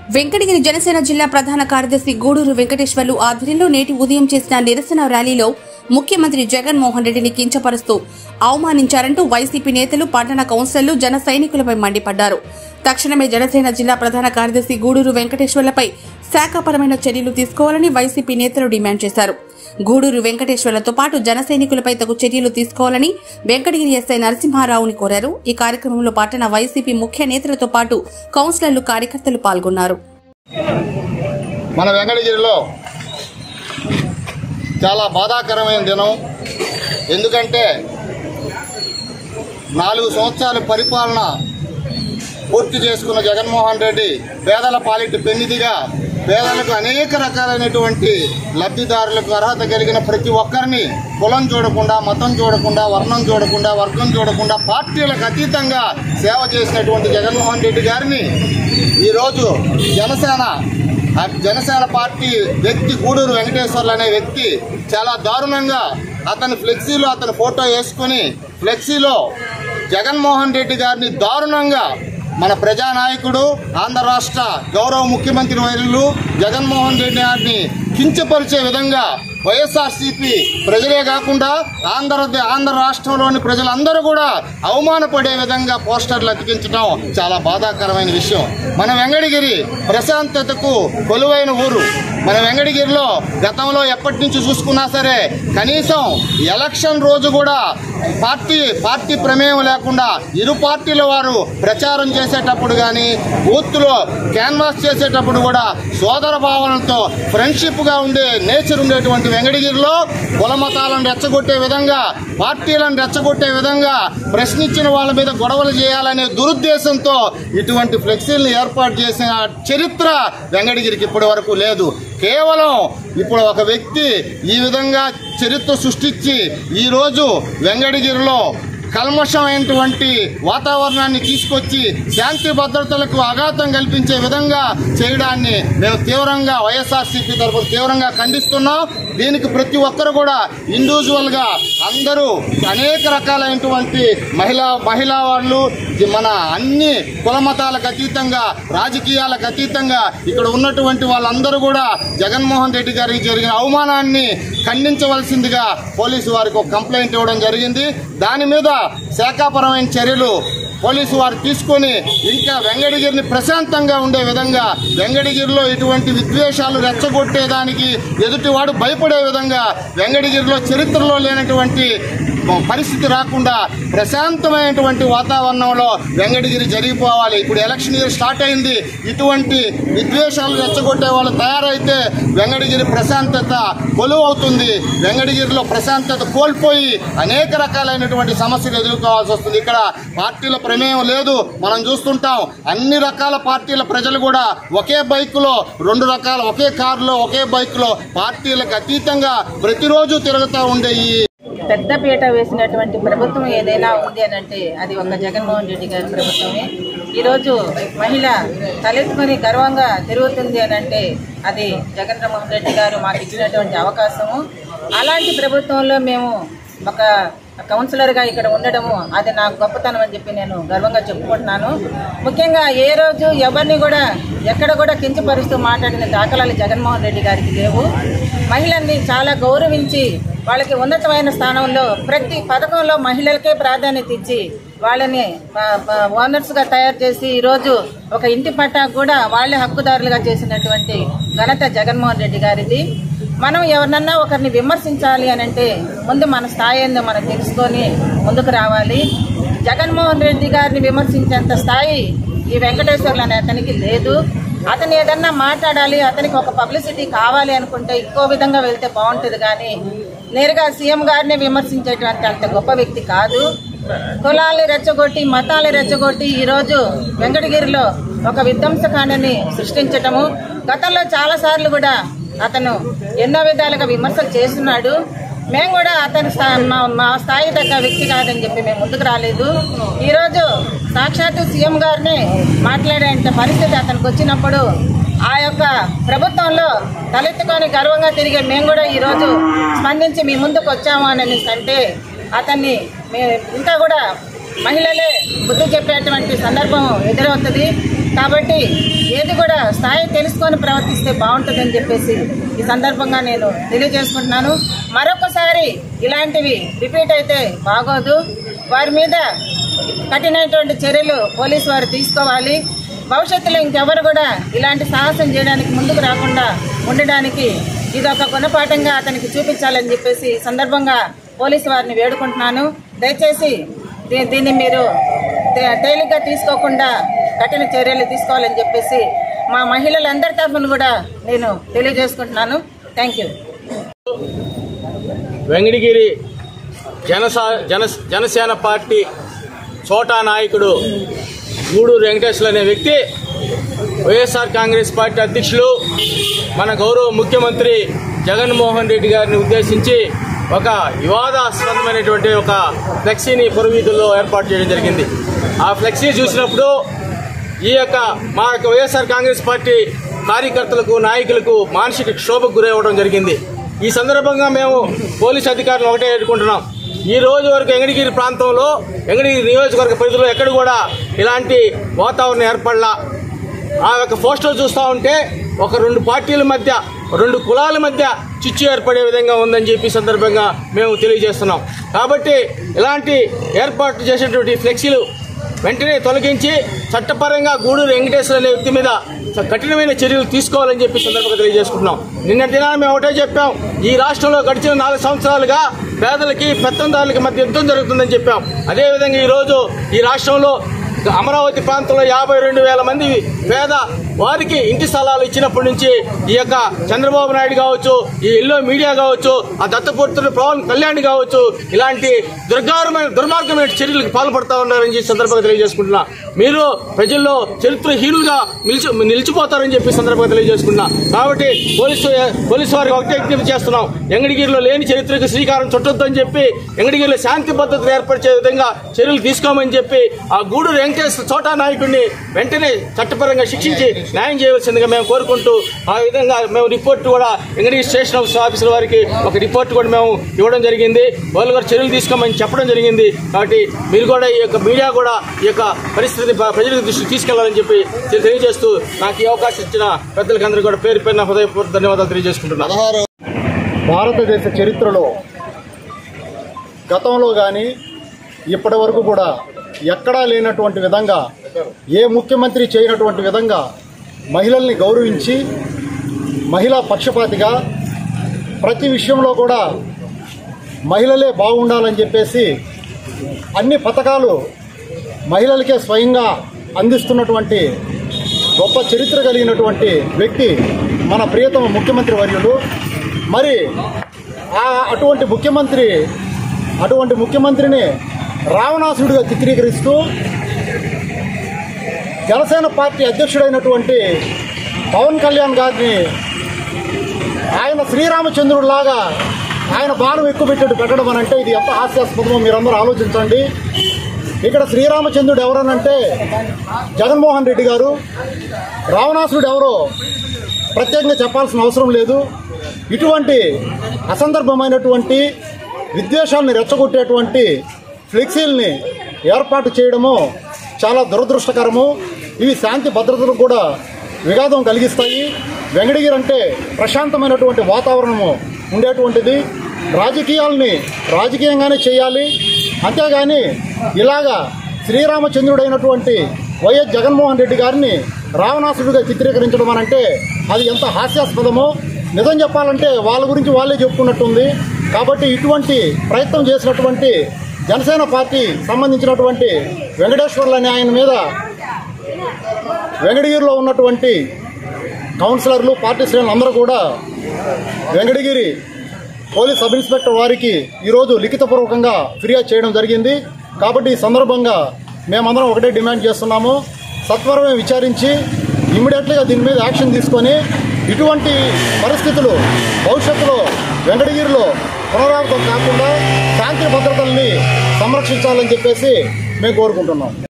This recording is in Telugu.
వెంకటగిరి జనసేన జిల్లా ప్రధాన కార్యదర్శి గూడూరు వెంకటేశ్వర్లు ఆధ్వర్యంలో నేటి ఉదయం చేసిన నిరసన ర్యాలీలో ముఖ్యమంత్రి జగన్మోహన్ రెడ్డిని కించపరుస్తూ అవమానించారంటూ వైసీపీ నేతలు పట్టణ కౌన్సిలర్లు జన సైనికులపై మండిపడ్డారు తక్షణమే జనసేన జిల్లా ప్రధాన కార్యదర్శి గూడూరు వెంకటేశ్వర్లపై శాఖపరమైన చర్యలు తీసుకోవాలని వైసీపీ నేతలు డిమాండ్ చేశారు గూడూరు వెంకటేశ్వర్లతో పాటు జన సైనికులపై తగు చర్యలు తీసుకోవాలని వెంకటగిరి ఎస్ఐ నరసింహారావుని కోరారు ఈ కార్యక్రమంలో పట్టణ వైసీపీ ముఖ్య నేతలతో పాటు కౌన్సిలర్లు కార్యకర్తలు పాల్గొన్నారు మన వెంకటగిరిలో చాలా బాధాకరమైన దినం ఎందుకంటే నాలుగు సంవత్సరాల పరిపాలన పూర్తి చేసుకున్న జగన్మోహన్ రెడ్డి పేదల పాలిటి పెన్నిదిగా పేదలకు అనేక రకాలైనటువంటి లబ్ధిదారులకు అర్హత కలిగిన ప్రతి ఒక్కరిని కులం చూడకుండా మతం చూడకుండా వర్ణం చూడకుండా వర్గం చూడకుండా పార్టీలకు అతీతంగా సేవ చేసినటువంటి జగన్మోహన్ రెడ్డి గారిని ఈరోజు జనసేన ఆ జనసేన పార్టీ వ్యక్తి గూడూరు వెంకటేశ్వర్లు అనే వ్యక్తి చాలా దారుణంగా అతని ఫ్లెక్సీలో అతని ఫోటో వేసుకుని ఫ్లెక్సీలో జగన్మోహన్ రెడ్డి గారిని దారుణంగా మన ప్రజానాయకుడు ఆంధ్ర రాష్ట్ర గౌరవ ముఖ్యమంత్రి వైరులు జగన్మోహన్ రెడ్డి గారిని కించపరిచే విధంగా వైఎస్ఆర్సీపీ ప్రజలే కాకుండా ఆంధ్ర ఆంధ్ర రాష్ట్రంలోని ప్రజలందరూ కూడా అవమానపడే విధంగా పోస్టర్లు అతికించడం చాలా బాధాకరమైన విషయం మన వెంగడగిరి ప్రశాంతతకు కొలువైన ఊరు మన వెంగడగిరిలో గతంలో ఎప్పటి నుంచి చూసుకున్నా సరే కనీసం ఎలక్షన్ రోజు కూడా పార్టీ పార్టీ ప్రమేయం లేకుండా ఇరు పార్టీల వారు ప్రచారం చేసేటప్పుడు కానీ బూత్లో క్యాన్వాస్ చేసేటప్పుడు కూడా సోదర భావనలతో ఫ్రెండ్షిప్గా ఉండే నేచర్ ఉండేటువంటి వెంకటగిరిలో కుల మతాలను రెచ్చగొట్టే విధంగా పార్టీలను రెచ్చగొట్టే విధంగా ప్రశ్నించిన వాళ్ళ మీద గొడవలు చేయాలనే దురుద్దేశంతో ఇటువంటి ఫ్లెక్సీలను ఏర్పాటు చేసిన చరిత్ర వెంకటగిరికి ఇప్పటి వరకు లేదు కేవలం ఇప్పుడు ఒక వ్యక్తి ఈ విధంగా చరిత్ర సృష్టించి ఈరోజు వెంకటగిరిలో కల్మషమైనటువంటి వాతావరణాన్ని తీసుకొచ్చి శాంతి భద్రతలకు ఆఘాతం కల్పించే విధంగా చేయడాన్ని మేము తీవ్రంగా వైఎస్ఆర్సీపీ తరఫున తీవ్రంగా ఖండిస్తున్నాం దీనికి ప్రతి ఒక్కరు కూడా ఇండివిజువల్ గా అందరూ అనేక రకాలైనటువంటి మహిళా మహిళా వాళ్ళు మన అన్ని కుల మతాలకు అతీతంగా రాజకీయాలకు అతీతంగా ఇక్కడ ఉన్నటువంటి వాళ్ళందరూ కూడా జగన్మోహన్ రెడ్డి గారికి జరిగిన అవమానాన్ని ఖండించవలసిందిగా పోలీసు వారికి ఒక కంప్లైంట్ ఇవ్వడం జరిగింది దాని మీద శాఖాపరమైన చర్యలు పోలీసు వారు తీసుకొని ఇంకా వెంగడగిరిని ప్రశాంతంగా ఉండే విధంగా వెంగడగిరిలో ఇటువంటి విద్వేషాలు రెచ్చగొట్టేదానికి ఎదుటివాడు భయపడే విధంగా వెంగడగిరిలో చరిత్రలో లేనటువంటి పరిస్థితి రాకుండా ప్రశాంతమైనటువంటి వాతావరణంలో వెంగడగిరి జరిగిపోవాలి ఇప్పుడు ఎలక్షన్ ఇయర్ స్టార్ట్ అయింది ఇటువంటి విద్వేషాలు రెచ్చగొట్టే వాళ్ళు తయారైతే వెంగడగిరి ప్రశాంతత కొలువు అవుతుంది వెంగడగిరిలో ప్రశాంతత కోల్పోయి అనేక రకాలైనటువంటి సమస్యలు ఎదుర్కోవాల్సి వస్తుంది ఇక్కడ పార్టీల ప్రమేయం లేదు మనం చూస్తుంటాం అన్ని రకాల పార్టీల ప్రజలు కూడా ఒకే బైకులో రెండు రకాల ఒకే కారులో ఒకే బైకులో పార్టీలకు అతీతంగా ప్రతిరోజు తిరుగుతూ ఉండే ఈ పెద్ద పీట వేసినటువంటి ప్రభుత్వం ఏదైనా ఉంది అని అంటే అది ఒక జగన్మోహన్ రెడ్డి గారి ప్రభుత్వమే ఈరోజు మహిళ తలెత్తుకొని గర్వంగా తిరుగుతుంది అని అంటే అది జగన్మోహన్ రెడ్డి గారు మాకు ఇచ్చినటువంటి అవకాశము అలాంటి ప్రభుత్వంలో మేము ఒక కౌన్సిలర్గా ఇక్కడ ఉండడము అది నాకు గొప్పతనం అని చెప్పి నేను గర్వంగా చెప్పుకుంటున్నాను ముఖ్యంగా ఏ రోజు ఎవరిని కూడా ఎక్కడ కూడా కించపరుస్తూ మాట్లాడిన దాఖలాలు జగన్మోహన్ రెడ్డి గారికి లేవు మహిళల్ని చాలా గౌరవించి వాళ్ళకి ఉన్నతమైన స్థానంలో ప్రతి పథకంలో మహిళలకే ప్రాధాన్యత ఇచ్చి వాళ్ళని ఓనర్స్గా తయారు చేసి ఈరోజు ఒక ఇంటి పట్టాకు కూడా వాళ్ళే హక్కుదారులుగా చేసినటువంటి ఘనత జగన్మోహన్ రెడ్డి గారిది మనం ఎవరినన్నా ఒకరిని విమర్శించాలి అని అంటే ముందు మన స్థాయి ఏందో మనం తెలుసుకొని ముందుకు రావాలి జగన్మోహన్ రెడ్డి గారిని విమర్శించేంత స్థాయి ఈ వెంకటేశ్వర్లు అనే అతనికి లేదు అతను ఏదన్నా మాట్లాడాలి అతనికి ఒక పబ్లిసిటీ కావాలి అనుకుంటే ఇంకో విధంగా వెళ్తే బాగుంటుంది కానీ నేరుగా సీఎం గారిని విమర్శించేటువంటి అంత గొప్ప వ్యక్తి కాదు కులాలు రెచ్చగొట్టి మతాలు రెచ్చగొట్టి ఈరోజు వెంకటగిరిలో ఒక విధ్వంసకాండని సృష్టించటము గతంలో చాలా సార్లు కూడా అతను ఎన్నో విధాలుగా విమర్శలు చేస్తున్నాడు మేము కూడా అతని స్థా- మా మా స్థాయి తగ్గ వ్యక్తి కాదని చెప్పి మేము ముందుకు రాలేదు ఈరోజు సాక్షాత్తు సీఎం గారిని మాట్లాడేంత పరిస్థితి అతనికి వచ్చినప్పుడు ఆ యొక్క ప్రభుత్వంలో తలెత్తుకొని గర్వంగా తిరిగే మేము కూడా ఈరోజు స్పందించి మీ ముందుకు వచ్చాము అని అంటే అతన్ని మే ఇంకా కూడా మహిళలే బుద్ధి చెప్పేటువంటి సందర్భం ఎదురవుతుంది కాబట్టి ఏది కూడా స్థాయి తెలుసుకొని ప్రవర్తిస్తే బాగుంటుందని చెప్పేసి ఈ సందర్భంగా నేను తెలియజేసుకుంటున్నాను మరొకసారి ఇలాంటివి రిపీట్ అయితే బాగోదు వారి మీద కఠినటువంటి చర్యలు పోలీసు వారు తీసుకోవాలి భవిష్యత్తులో ఇంకెవరు కూడా ఇలాంటి సాహసం చేయడానికి ముందుకు రాకుండా ఉండడానికి ఇది ఒక గుణపాఠంగా అతనికి చూపించాలని చెప్పేసి ఈ సందర్భంగా పోలీసు వారిని వేడుకుంటున్నాను దయచేసి దీ- దీన్ని మీరు తే- తేలిగ్గా తీసుకోకుండా కఠిన చర్యలు తీసుకోవాలని చెప్పేసి మా మహిళలందరి తరఫున కూడా నేను తెలియజేసుకుంటున్నాను థ్యాంక్ యూ వెంకటగిరి జనసా జన జనసేన పార్టీ చోటా నాయకుడు గూడూరు వెంకటేశ్వర అనే వ్యక్తి వైఎస్ఆర్ కాంగ్రెస్ పార్టీ అధ్యక్షులు మన గౌరవ ముఖ్యమంత్రి జగన్మోహన్ రెడ్డి గారిని ఉద్దేశించి ఒక వివాదాస్పదమైనటువంటి ఒక ఫ్లెక్సీని పురవీధుల్లో ఏర్పాటు చేయడం జరిగింది ఆ ఫ్లెక్సీ చూసినప్పుడు ఈ యొక్క మా యొక్క వైఎస్ఆర్ కాంగ్రెస్ పార్టీ కార్యకర్తలకు నాయకులకు మానసిక క్షోభకు గురవ్వడం జరిగింది ఈ సందర్భంగా మేము పోలీస్ అధికారులు ఒకటే ఎదుర్కొంటున్నాం ఈ రోజు వరకు ఎంగడిగిరి ప్రాంతంలో ఎంగడిగిరి నియోజకవర్గ పరిధిలో ఎక్కడ కూడా ఇలాంటి వాతావరణం ఏర్పడలా ఆ యొక్క పోస్టర్ చూస్తూ ఉంటే ఒక రెండు పార్టీల మధ్య రెండు కులాల మధ్య చిచ్చు ఏర్పడే విధంగా ఉందని చెప్పి ఈ సందర్భంగా మేము తెలియజేస్తున్నాం కాబట్టి ఇలాంటి ఏర్పాటు చేసేటువంటి ఫ్లెక్సీలు వెంటనే తొలగించి చట్టపరంగా గూడూరు వెంకటేశ్వర అనే వ్యక్తి మీద చ- కఠినమైన చర్యలు తీసుకోవాలని చెప్పి సందర్భంగా తెలియజేసుకుంటున్నాం నిన్న దినాన మేము ఒకటే చెప్పాం ఈ రాష్ట్రంలో గడిచిన నాలుగు సంవత్సరాలుగా పేదలకి పెత్తందారులకి మధ్య యుద్ధం జరుగుతుందని చెప్పాం అదేవిధంగా ఈరోజు ఈ రాష్ట్రంలో అమరావతి ప్రాంతంలో యాభై రెండు వేల మంది పేద వారికి ఇంటి స్థలాలు ఇచ్చినప్పటి నుంచి ఈ యొక్క చంద్రబాబు నాయుడు కావచ్చు ఈ ఎల్లో మీడియా కావచ్చు ఆ దత్తపుత్రుడు పవన్ కళ్యాణ్ కావచ్చు ఇలాంటి దుర్గారమైన దుర్మార్గమైన చర్యలకు పాల్పడతా ఉన్నారని చెప్పి సందర్భంగా తెలియజేసుకుంటున్నా మీరు ప్రజల్లో చరిత్రహీనులుగా నిలిచి నిలిచిపోతారని చెప్పి సందర్భంగా తెలియజేసుకుంటున్నా కాబట్టి పోలీసు పోలీసు వారికి ఒకటే విజ్ఞప్తి చేస్తున్నాం ఎంగడిగిరిలో లేని చరిత్రకు శ్రీకారం చుట్టొద్దని చెప్పి ఎంగడిగిరిలో శాంతి భద్రతలు ఏర్పరిచే విధంగా చర్యలు తీసుకోమని చెప్పి ఆ గూడూరు వెంకటేశ్వర చోటా నాయకుడిని వెంటనే చట్టపరంగా శిక్షించి న్యాయం చేయవలసిందిగా మేము కోరుకుంటూ ఆ విధంగా మేము రిపోర్ట్ కూడా ఎంగడిగిరి స్టేషన్ హౌస్ ఆఫీసుల వారికి ఒక రిపోర్ట్ కూడా మేము ఇవ్వడం జరిగింది వాళ్ళు కూడా చర్యలు తీసుకోమని చెప్పడం జరిగింది కాబట్టి మీరు కూడా ఈ యొక్క మీడియా కూడా ఈ యొక్క పరిస్థితిని ప్ర- ప్రజలకు దృష్టికి తీసుకెళ్లాలని చెప్పి తె- తెలియజేస్తూ నాకు ఈ అవకాశం ఇచ్చిన పెద్దలకి అందరూ కూడా పేరు పేరున హృదయపూర్వక ధన్యవాదాలు తెలియజేసుకుంటున్నాను పదహారు భారతదేశ చరిత్రలో గతంలో కానీ ఇప్పటి వరకు కూడా ఎక్కడా లేనటువంటి విధంగా ఏ ముఖ్యమంత్రి చేయనటువంటి విధంగా మహిళల్ని గౌరవించి మహిళా పక్షపాతిగా ప్రతి విషయంలో కూడా మహిళలే బాగుండాలని చెప్పేసి అన్ని పథకాలు మహిళలకే స్వయంగా అందిస్తున్నటువంటి గొప్ప చరిత్ర కలిగినటువంటి వ్యక్తి మన ప్రియతమ ముఖ్యమంత్రి వర్యులు మరి ఆ అటువంటి ముఖ్యమంత్రి అటువంటి ముఖ్యమంత్రిని రావణాసుడిగా చిత్రీకరిస్తూ జనసేన పార్టీ అధ్యక్షుడైనటువంటి పవన్ కళ్యాణ్ గారిని ఆయన శ్రీరామచంద్రుడిలాగా ఆయన బాణం ఎక్కువ పెట్టేట్టు పెట్టడం అని అంటే ఇది ఎంత హాస్యాస్పదమో మీరందరూ ఆలోచించండి ఇక్కడ శ్రీరామచంద్రుడు ఎవరనంటే జగన్మోహన్ రెడ్డి గారు రావణాసురుడు ఎవరో ప్రత్యేకంగా చెప్పాల్సిన అవసరం లేదు ఇటువంటి అసందర్భమైనటువంటి విద్వేషాలను రెచ్చగొట్టేటువంటి ఫ్లెక్సీల్ని ఏర్పాటు చేయడము చాలా దురదృష్టకరము ఇవి శాంతి భద్రతలు కూడా విఘాతం కలిగిస్తాయి వెంకటగిరి అంటే ప్రశాంతమైనటువంటి వాతావరణము ఉండేటువంటిది రాజకీయాల్ని రాజకీయంగానే చేయాలి అంతేగాని ఇలాగా శ్రీరామచంద్రుడైనటువంటి వైఎస్ జగన్మోహన్ రెడ్డి గారిని రావణాసుడిగా చిత్రీకరించడం అని అంటే అది ఎంత హాస్యాస్పదమో నిజం చెప్పాలంటే వాళ్ళ గురించి వాళ్ళే చెప్పుకున్నట్టుంది కాబట్టి ఇటువంటి ప్రయత్నం చేసినటువంటి జనసేన పార్టీ సంబంధించినటువంటి వెంకటేశ్వర్లు అనే ఆయన మీద వెంకటగిరిలో ఉన్నటువంటి కౌన్సిలర్లు పార్టీ శ్రేణులు అందరూ కూడా వెంకటగిరి పోలీస్ సబ్ ఇన్స్పెక్టర్ వారికి ఈరోజు లిఖితపూర్వకంగా ఫిర్యాదు చేయడం జరిగింది కాబట్టి ఈ సందర్భంగా మేమందరం ఒకటే డిమాండ్ చేస్తున్నాము సత్వరమే విచారించి ఇమ్మీడియట్లీగా దీని మీద యాక్షన్ తీసుకొని ఇటువంటి పరిస్థితులు భవిష్యత్తులో వెంకటగిరిలో పునరావృతం కాకుండా శాంతి భద్రతల్ని సంరక్షించాలని చెప్పేసి మేము కోరుకుంటున్నాం